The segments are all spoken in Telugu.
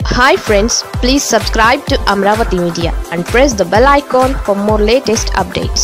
hi friends please subscribe to Amaravati media and press the bell icon for more latest updates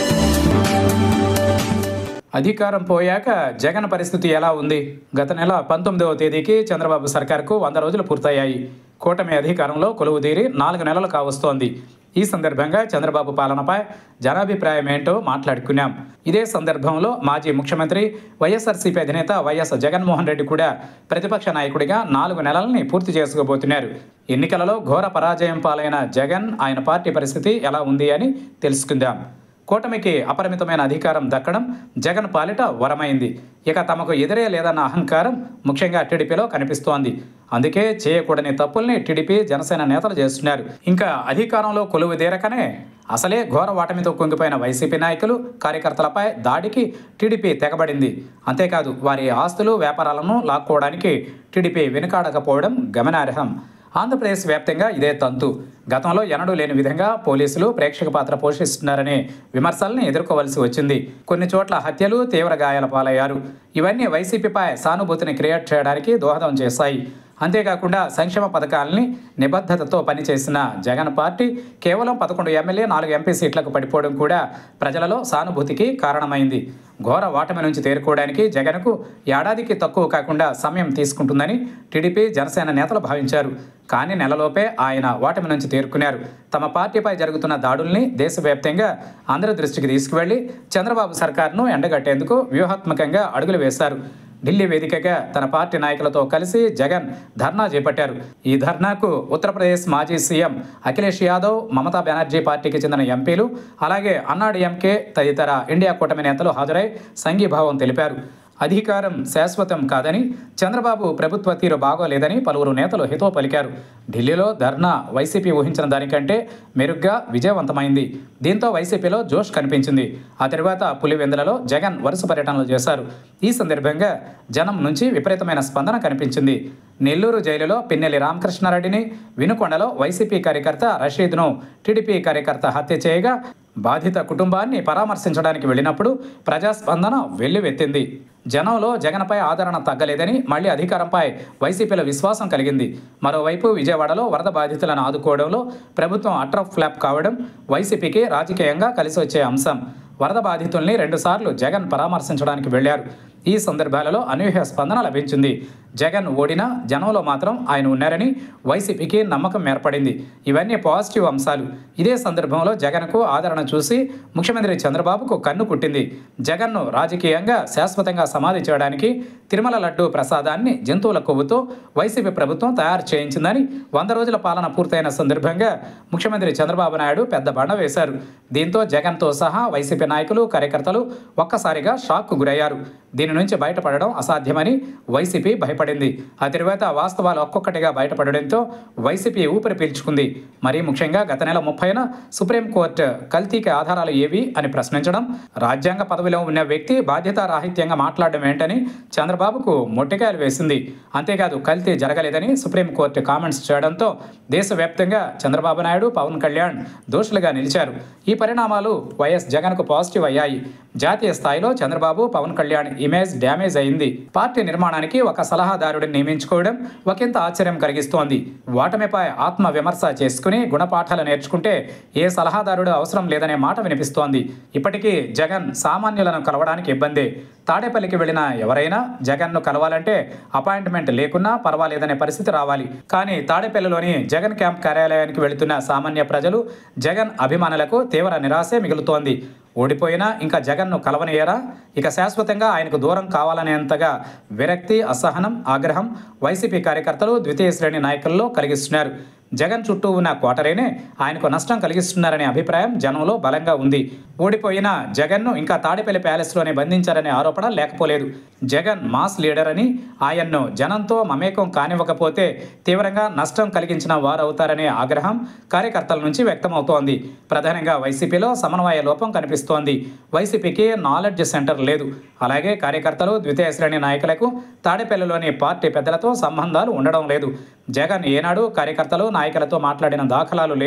అధికారం పోయాక జగన్ పరిస్థితి ఎలా ఉంది గత నెల పంతొమ్మిదవ తేదీకి చంద్రబాబు సర్కార్కు వంద రోజులు పూర్తయ్యాయి కూటమి అధికారంలో కొలువు తీరి నాలుగు నెలలు కావస్తోంది ఈ సందర్భంగా చంద్రబాబు పాలనపై జనాభిప్రాయం ఏంటో మాట్లాడుకున్నాం ఇదే సందర్భంలో మాజీ ముఖ్యమంత్రి వైఎస్ఆర్సీపీ అధినేత వైఎస్ జగన్మోహన్ రెడ్డి కూడా ప్రతిపక్ష నాయకుడిగా నాలుగు నెలల్ని పూర్తి చేసుకోబోతున్నారు ఎన్నికలలో ఘోర పరాజయం పాలైన జగన్ ఆయన పార్టీ పరిస్థితి ఎలా ఉంది అని తెలుసుకుందాం కూటమికి అపరిమితమైన అధికారం దక్కడం జగన్ పాలిట వరమైంది ఇక తమకు ఎదురే లేదన్న అహంకారం ముఖ్యంగా టీడీపీలో కనిపిస్తోంది అందుకే చేయకూడని తప్పుల్ని టీడీపీ జనసేన నేతలు చేస్తున్నారు ఇంకా అధికారంలో కొలువు తీరకనే అసలే ఘోర ఓటమితో కుంగిపోయిన వైసీపీ నాయకులు కార్యకర్తలపై దాడికి టీడీపీ తెగబడింది అంతేకాదు వారి ఆస్తులు వ్యాపారాలను లాక్కోవడానికి టీడీపీ వెనుకాడకపోవడం గమనార్హం ఆంధ్రప్రదేశ్ వ్యాప్తంగా ఇదే తంతు గతంలో ఎన్నడూ లేని విధంగా పోలీసులు ప్రేక్షక పాత్ర పోషిస్తున్నారనే విమర్శల్ని ఎదుర్కోవలసి వచ్చింది కొన్ని చోట్ల హత్యలు తీవ్ర గాయాల పాలయ్యారు ఇవన్నీ వైసీపీపై సానుభూతిని క్రియేట్ చేయడానికి దోహదం చేశాయి అంతేకాకుండా సంక్షేమ పథకాలని నిబద్ధతతో పనిచేసిన జగన్ పార్టీ కేవలం పదకొండు ఎమ్మెల్యే నాలుగు ఎంపీ సీట్లకు పడిపోవడం కూడా ప్రజలలో సానుభూతికి కారణమైంది ఘోర ఓటమి నుంచి తేరుకోవడానికి జగన్కు ఏడాదికి తక్కువ కాకుండా సమయం తీసుకుంటుందని టీడీపీ జనసేన నేతలు భావించారు కానీ నెలలోపే ఆయన ఓటమి నుంచి తేరుకున్నారు తమ పార్టీపై జరుగుతున్న దాడుల్ని దేశవ్యాప్తంగా అందరి దృష్టికి తీసుకువెళ్లి చంద్రబాబు సర్కార్ను ఎండగట్టేందుకు వ్యూహాత్మకంగా అడుగులు వేశారు ఢిల్లీ వేదికగా తన పార్టీ నాయకులతో కలిసి జగన్ ధర్నా చేపట్టారు ఈ ధర్నాకు ఉత్తరప్రదేశ్ మాజీ సీఎం అఖిలేష్ యాదవ్ మమతా బెనర్జీ పార్టీకి చెందిన ఎంపీలు అలాగే అన్నాడీఎంకే తదితర ఇండియా కూటమి నేతలు హాజరై సంఘీభావం తెలిపారు అధికారం శాశ్వతం కాదని చంద్రబాబు ప్రభుత్వ తీరు బాగోలేదని పలువురు నేతలు హితో పలికారు ఢిల్లీలో ధర్నా వైసీపీ ఊహించిన దానికంటే మెరుగ్గా విజయవంతమైంది దీంతో వైసీపీలో జోష్ కనిపించింది ఆ తర్వాత పులివెందులలో జగన్ వరుస పర్యటనలు చేశారు ఈ సందర్భంగా జనం నుంచి విపరీతమైన స్పందన కనిపించింది నెల్లూరు జైలులో పిన్నెల్లి రామకృష్ణారెడ్డిని వినుకొండలో వైసీపీ కార్యకర్త రషీద్ను టీడీపీ కార్యకర్త హత్య చేయగా బాధిత కుటుంబాన్ని పరామర్శించడానికి వెళ్ళినప్పుడు ప్రజాస్పందన వెల్లువెత్తింది జనంలో జగన్పై ఆదరణ తగ్గలేదని మళ్ళీ అధికారంపై వైసీపీలో విశ్వాసం కలిగింది మరోవైపు విజయవాడలో వరద బాధితులను ఆదుకోవడంలో ప్రభుత్వం అట్రఫ్ ఫ్లాప్ కావడం వైసీపీకి రాజకీయంగా కలిసి వచ్చే అంశం వరద బాధితుల్ని రెండుసార్లు జగన్ పరామర్శించడానికి వెళ్లారు ఈ సందర్భాలలో అనూహ్య స్పందన లభించింది జగన్ ఓడినా జనంలో మాత్రం ఆయన ఉన్నారని వైసీపీకి నమ్మకం ఏర్పడింది ఇవన్నీ పాజిటివ్ అంశాలు ఇదే సందర్భంలో జగన్కు ఆదరణ చూసి ముఖ్యమంత్రి చంద్రబాబుకు కన్ను కుట్టింది జగన్ను రాజకీయంగా శాశ్వతంగా సమాధి చేయడానికి తిరుమల లడ్డు ప్రసాదాన్ని జంతువుల కొవ్వుతో వైసీపీ ప్రభుత్వం తయారు చేయించిందని వంద రోజుల పాలన పూర్తయిన సందర్భంగా ముఖ్యమంత్రి చంద్రబాబు నాయుడు పెద్ద బండ వేశారు దీంతో జగన్తో సహా వైసీపీ నాయకులు కార్యకర్తలు ఒక్కసారిగా షాక్కు గురయ్యారు దీని నుంచి బయటపడడం అసాధ్యమని వైసీపీ భయపడింది ఆ తర్వాత వాస్తవాలు ఒక్కొక్కటిగా బయటపడడంతో వైసీపీ ఊపిరి పీల్చుకుంది మరీ ముఖ్యంగా గత నెల ముప్పైన సుప్రీంకోర్టు కల్తీకి ఆధారాలు ఏవి అని ప్రశ్నించడం రాజ్యాంగ పదవిలో ఉన్న వ్యక్తి బాధ్యతారాహిత్యంగా మాట్లాడడం ఏంటని చంద్రబాబుకు మొట్టికాయలు వేసింది అంతేకాదు కల్తీ జరగలేదని సుప్రీంకోర్టు కామెంట్స్ చేయడంతో దేశవ్యాప్తంగా చంద్రబాబు నాయుడు పవన్ కళ్యాణ్ దోషులుగా నిలిచారు ఈ పరిణామాలు వైఎస్ జగన్కు పాజిటివ్ అయ్యాయి జాతీయ స్థాయిలో చంద్రబాబు పవన్ కళ్యాణ్ ఇమేజ్ డ్యామేజ్ అయింది పార్టీ నిర్మాణానికి ఒక సలహాదారుడిని నియమించుకోవడం ఒకంత ఆశ్చర్యం కలిగిస్తోంది ఓటమిపై ఆత్మ విమర్శ చేసుకుని గుణపాఠాలు నేర్చుకుంటే ఏ సలహాదారుడు అవసరం లేదనే మాట వినిపిస్తోంది ఇప్పటికీ జగన్ సామాన్యులను కలవడానికి ఇబ్బందే తాడేపల్లికి వెళ్ళిన ఎవరైనా జగన్ను కలవాలంటే అపాయింట్మెంట్ లేకున్నా పర్వాలేదనే పరిస్థితి రావాలి కానీ తాడేపల్లిలోని జగన్ క్యాంప్ కార్యాలయానికి వెళుతున్న సామాన్య ప్రజలు జగన్ అభిమానులకు తీవ్ర నిరాశే మిగులుతోంది ఓడిపోయినా ఇంకా జగన్ను కలవనియరా ఇక శాశ్వతంగా ఆయనకు దూరం కావాలనేంతగా విరక్తి అసహనం ఆగ్రహం వైసీపీ కార్యకర్తలు ద్వితీయ శ్రేణి నాయకుల్లో కలిగిస్తున్నారు జగన్ చుట్టూ ఉన్న కోటరేనే ఆయనకు నష్టం కలిగిస్తున్నారనే అభిప్రాయం జనంలో బలంగా ఉంది ఓడిపోయిన జగన్ను ఇంకా తాడేపల్లి ప్యాలెస్లోనే బంధించారనే ఆరోపణ లేకపోలేదు జగన్ మాస్ లీడర్ అని ఆయన్ను జనంతో మమేకం కానివ్వకపోతే తీవ్రంగా నష్టం కలిగించిన వారవుతారనే ఆగ్రహం కార్యకర్తల నుంచి వ్యక్తమవుతోంది ప్రధానంగా వైసీపీలో సమన్వయ లోపం కనిపిస్తోంది వైసీపీకి నాలెడ్జ్ సెంటర్ లేదు అలాగే కార్యకర్తలు ద్వితీయ శ్రేణి నాయకులకు తాడేపల్లిలోని పార్టీ పెద్దలతో సంబంధాలు ఉండడం లేదు జగన్ ఏనాడు కార్యకర్తలు నాయకులతో మాట్లాడిన దాఖలాలు లేవు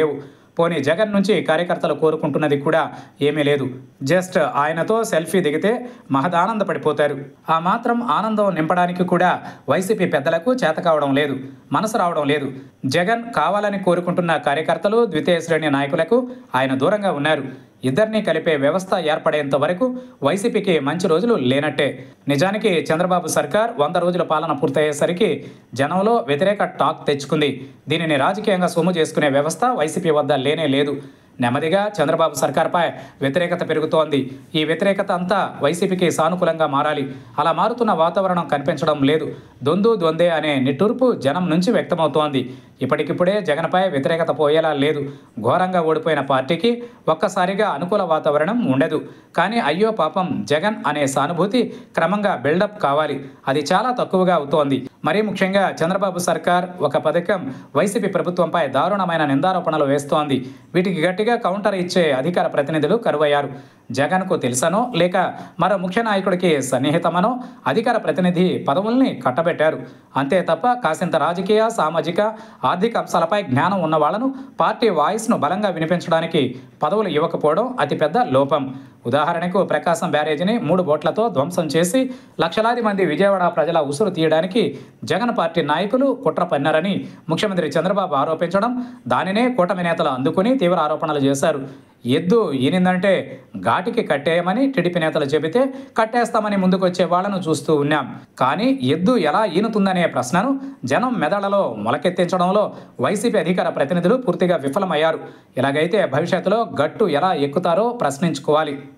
పోనీ జగన్ నుంచి కార్యకర్తలు కోరుకుంటున్నది కూడా ఏమీ లేదు జస్ట్ ఆయనతో సెల్ఫీ దిగితే మహదానంద పడిపోతారు ఆ మాత్రం ఆనందం నింపడానికి కూడా వైసీపీ పెద్దలకు చేత కావడం లేదు మనసు రావడం లేదు జగన్ కావాలని కోరుకుంటున్న కార్యకర్తలు ద్వితీయ శ్రేణి నాయకులకు ఆయన దూరంగా ఉన్నారు ఇద్దరిని కలిపే వ్యవస్థ ఏర్పడేంత వరకు వైసీపీకి మంచి రోజులు లేనట్టే నిజానికి చంద్రబాబు సర్కార్ వంద రోజుల పాలన పూర్తయ్యేసరికి జనంలో వ్యతిరేక టాక్ తెచ్చుకుంది దీనిని రాజకీయంగా సొమ్ము చేసుకునే వ్యవస్థ వైసీపీ వద్ద లేనే లేదు నెమ్మదిగా చంద్రబాబు సర్కార్పై వ్యతిరేకత పెరుగుతోంది ఈ వ్యతిరేకత అంతా వైసీపీకి సానుకూలంగా మారాలి అలా మారుతున్న వాతావరణం కనిపించడం లేదు దొందు దొందే అనే నిట్టూర్పు జనం నుంచి వ్యక్తమవుతోంది ఇప్పటికిప్పుడే జగన్పై వ్యతిరేకత పోయేలా లేదు ఘోరంగా ఓడిపోయిన పార్టీకి ఒక్కసారిగా అనుకూల వాతావరణం ఉండదు కానీ అయ్యో పాపం జగన్ అనే సానుభూతి క్రమంగా బిల్డప్ కావాలి అది చాలా తక్కువగా అవుతోంది మరీ ముఖ్యంగా చంద్రబాబు సర్కార్ ఒక పథకం వైసీపీ ప్రభుత్వంపై దారుణమైన నిందారోపణలు వేస్తోంది వీటికి గట్టిగా కౌంటర్ ఇచ్చే అధికార ప్రతినిధులు కరువయ్యారు జగన్కు తెలుసనో లేక మరో ముఖ్య నాయకుడికి సన్నిహితమనో అధికార ప్రతినిధి పదవుల్ని కట్టబెట్టారు అంతే తప్ప కాసింత రాజకీయ సామాజిక ఆర్థిక అంశాలపై జ్ఞానం ఉన్న వాళ్లను పార్టీ వాయిస్ను బలంగా వినిపించడానికి పదవులు ఇవ్వకపోవడం అతిపెద్ద లోపం ఉదాహరణకు ప్రకాశం బ్యారేజీని మూడు బోట్లతో ధ్వంసం చేసి లక్షలాది మంది విజయవాడ ప్రజల ఉసురు తీయడానికి జగన్ పార్టీ నాయకులు కుట్ర పన్నారని ముఖ్యమంత్రి చంద్రబాబు ఆరోపించడం దానినే కూటమి నేతలు అందుకుని తీవ్ర ఆరోపణలు చేశారు ఎద్దు ఈనిందంటే ఘాటికి కట్టేయమని టీడీపీ నేతలు చెబితే కట్టేస్తామని ముందుకొచ్చే వాళ్లను చూస్తూ ఉన్నాం కానీ ఎద్దు ఎలా ఈనుతుందనే ప్రశ్నను జనం మెదళ్లలో మొలకెత్తించడంలో వైసీపీ అధికార ప్రతినిధులు పూర్తిగా విఫలమయ్యారు ఇలాగైతే భవిష్యత్తులో గట్టు ఎలా ఎక్కుతారో ప్రశ్నించుకోవాలి